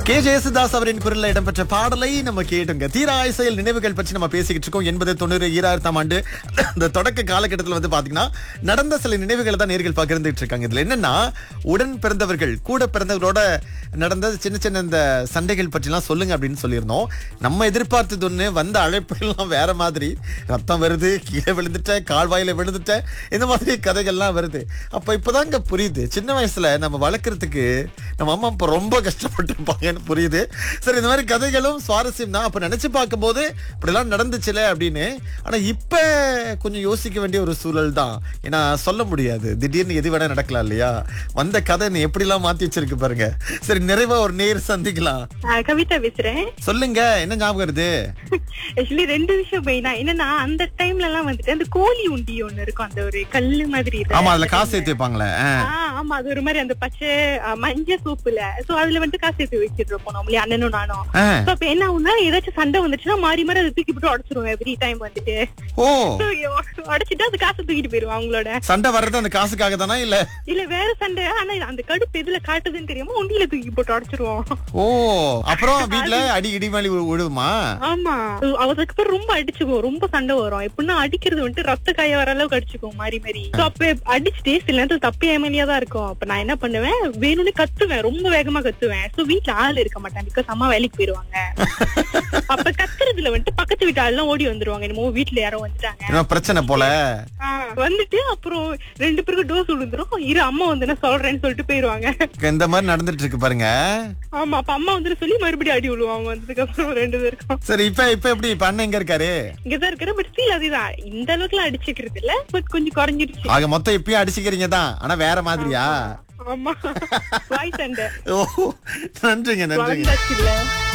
K Yesudas அவரின் குரல்ல இடம்பெற்ற பாடலை நம்ம கேட்டுங்க தீரா செயல் நினைவுகள் பற்றி நம்ம பேசிக்கிட்டு இருக்கோம் எண்பது தொண்ணூறு ஈராயிரத்தாம் ஆண்டு இந்த தொடக்க காலகட்டத்தில் வந்து பாத்தீங்கன்னா நடந்த சில நினைவுகளை தான் நேர்கள் பகிர்ந்துட்டு இருக்காங்க இதுல என்னன்னா உடன் பிறந்தவர்கள் கூட பிறந்தவர்களோட நடந்த சின்ன சின்ன இந்த சண்டைகள் பற்றிலாம் சொல்லுங்க அப்படின்னு சொல்லியிருந்தோம் நம்ம எதிர்பார்த்தது ஒண்ணு வந்த அழைப்புகள்லாம் வேற மாதிரி ரத்தம் வருது கீழே விழுந்துட்டேன் கால்வாயில விழுந்துட்டேன் இந்த மாதிரி கதைகள்லாம் வருது அப்ப இப்பதாங்க புரியுது சின்ன வயசுல நம்ம வளர்க்கறதுக்கு நம்ம அம்மா அப்பா ரொம்ப கஷ்டப்பட்டிருப்பாங்கன்னு புரியுது சரி இந்த மாதிரி கதைகளும் சுவாரஸ்யம் தான் அப்ப நினைச்சு பார்க்கும்போது இப்படிலாம் நடந்துச்சுல அப்படின்னு ஆனா இப்ப கொஞ்சம் யோசிக்க வேண்டிய ஒரு சூழல் தான் ஏன்னா சொல்ல முடியாது திடீர்னு எது வேணா நடக்கலாம் இல்லையா வந்த கதை நீ எப்படிலாம் மாத்தி வச்சிருக்கு பாருங்க சரி நிறைவா ஒரு நேர் சந்திக்கலாம் ஆஹ் கவிதா பேசுறேன் சொல்லுங்க என்ன ஞாபகம் வருது ஆக்சுவலி ரெண்டு விஷயம் மெயினா என்னன்னா அந்த டைம்ல எல்லாம் வந்துட்டு அந்த கோழி உண்டி ஒண்ணு இருக்கும் அந்த ஒரு கல்லு மாதிரி இருக்கு. ஆமா அதுல காசு சேர்த்து வைப்பாங்களே ஆ. ஆஹ் ஆமா அது ஒரு மாதிரி அந்த பச்சை ஆஹ் மஞ்சள் சூப்புல சோ அதுல வந்துட்டு காசு எடுத்து வச்சிட்டு இருப்போம் நம்மளே அண்ணனும் நானும் ஆ. சோ அப்ப என்ன ஆகும்னா ஏதாச்சும் சண்டை வந்துச்சுன்னா மாறி மாறி அதை தூக்கி போட்டு உடச்சிருவோம் எவ்ரி டைம் வந்துட்டு ஓ So, உடைச்சிட்டு அது காசை தூக்கிட்டு போயிருவோம் அவங்களோட சண்டை வர்றது அந்த காசுக்காக தானா இல்ல இல்ல வேற சண்டை ஆனா அந்த கடுப்பு எதுல காட்டுதுன்னு தெரியாம உண்டியில தூக்கி போட்டு உடச்சிருவோம் ஓ அப்புறம் வீட்ல அடி இடி மேலி விழுவுமா ஆமா அதுக்கப்புறம் ரொம்ப அடிச்சுக்குவோம் ரொம்ப சண்டை வரும் எப்படின்னா அடிக்கிறது வந்துட்டு ரத்த காய வர அளவுக்கு அடிச்சுக்குவோம் மாறி மாறி So, அப்ப அடிச்சுட்டு சில நேரத்துல தப்பு ஏமலியா தான் இருக்கும் அப்ப நான் என்ன பண்ணுவேன் வேணும்னு கத்துவேன் ரொம்ப வேகமா கத்துவேன் சோ வீட்ல ஆள் இருக்க மாட்டேன் பிகாஸ் அம்மா வேலைக்கு போயிருவாங்க அப்ப கத்துறதுல வந்துட்டு பக்கத்து வீட்டு ஆள் எல்லாம் ஓடி வந்துருவாங்க என்னமோ வீட்ல யாரோ வந்துட்டாங்க என்ன பிரச்சனை போல ஆ, வந்துட்டு அப்புறம் ரெண்டு பேருக்கும் டோஸ் விழுந்துரும் இரு அம்மா வந்து என்ன சொல்றேன்னு சொல்லிட்டு போயிருவாங்க இந்த மாதிரி நடந்துட்டு இருக்கு பாருங்க ஆமா அப்ப அம்மா வந்துட்டு சொல்லி மறுபடியும் அடி விழுவாங்க வந்ததுக்கு அப்புறம் ரெண்டு பேருக்கும் சரி இப்ப இப்ப எப்படி இப்ப அண்ணன் எங்க இருக்காரு இங்கதான் இருக்கிற பட் ஸ்டில் அதுதான் இந்த அளவுக்கு எல்லாம் அடிச்சுக்கிறது இல்ல பட் கொஞ்சம் குறைஞ்சிருச்சு ஆக மொத்தம் இப்பயும் அடிச்சுக்கிறீங்க தான் ஆனா வேற மாதிரியா ஆமா வாய் சண்டை ஓ நன்றிங்க நன்றிங்க வளர்ந்தாச்சு இல்ல